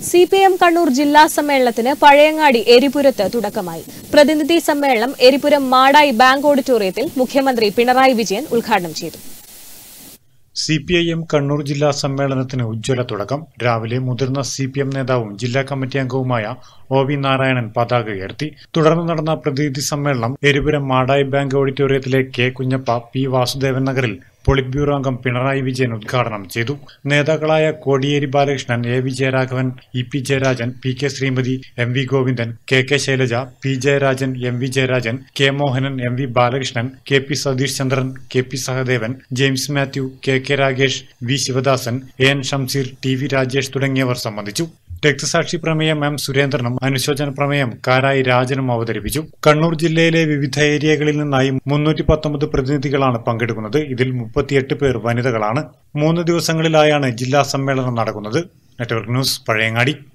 C P M Kannur ജില്ലാ സമ്മേളനത്തിന് പഴയങ്ങാടി എരിപുരത്ത് തുടക്കമായി പ്രതിനിധി സമ്മേളനം എരിപുരം മാടായി ബാങ്ക് ഓഡിറ്റോറിയത്തിൽ മുഖ്യമന്ത്രി പിണറായി വിജയൻ ഉദ്ഘാടനം ചെയ്തു C P I M Kannur ജില്ലാ സമ്മേളനത്തിന് ഉജ്ജ്വല തുടക്കം രാവിലെ മുതിർന്ന സി പി എം നേതാവും ജില്ലാ കമ്മിറ്റി അംഗവുമായ ഒ വി നാരായണൻ പതാക ഉയർത്തി തുടർന്ന് നടന്ന പ്രതിനിധി സമ്മേളനം എരിപുരം മാടായി ബാങ്ക് ഓഡിറ്റോറിയത്തിലെ കെ കുഞ്ഞപ്പ പി വാസുദേവൻ നഗറിൽ പൊളിറ്റ് ബ്യൂറോ അംഗം പിണറായി വിജയൻ ഉദ്ഘാടനം ചെയ്തു നേതാക്കളായ Kodiyeri Balakrishnan A V Jayaraghavan E P Jayarajan P K Sreemathi M V Govindan K K Shailaja P Jayarajan M V Jayarajan K Mohanan M V Balakrishnan K P Satheesh Chandran K P Sahadevan James Mathew K K Ragesh V Sivadasan A N Shamseer T V Rajesh തുടങ്ങിയവർ സംബന്ധിച്ചു രക്തസാക്ഷി പ്രമേയം M സുരേന്ദ്രനും അനുശോചന പ്രമേയം കാരായി രാജനും അവതരിപ്പിച്ചു കണ്ണൂർ ജില്ലയിലെ വിവിധ ഏരിയകളിൽ നിന്നായി മുന്നൂറ്റി പത്തൊമ്പത് പ്രതിനിധികളാണ് പങ്കെടുക്കുന്നത് ഇതിൽ മുപ്പത്തിയെട്ട് പേർ വനിതകളാണ് മൂന്ന് ദിവസങ്ങളിലായാണ് ജില്ലാ സമ്മേളനം നടക്കുന്നത് നെറ്റ്വർക്ക് ന്യൂസ് പഴയങ്ങാടി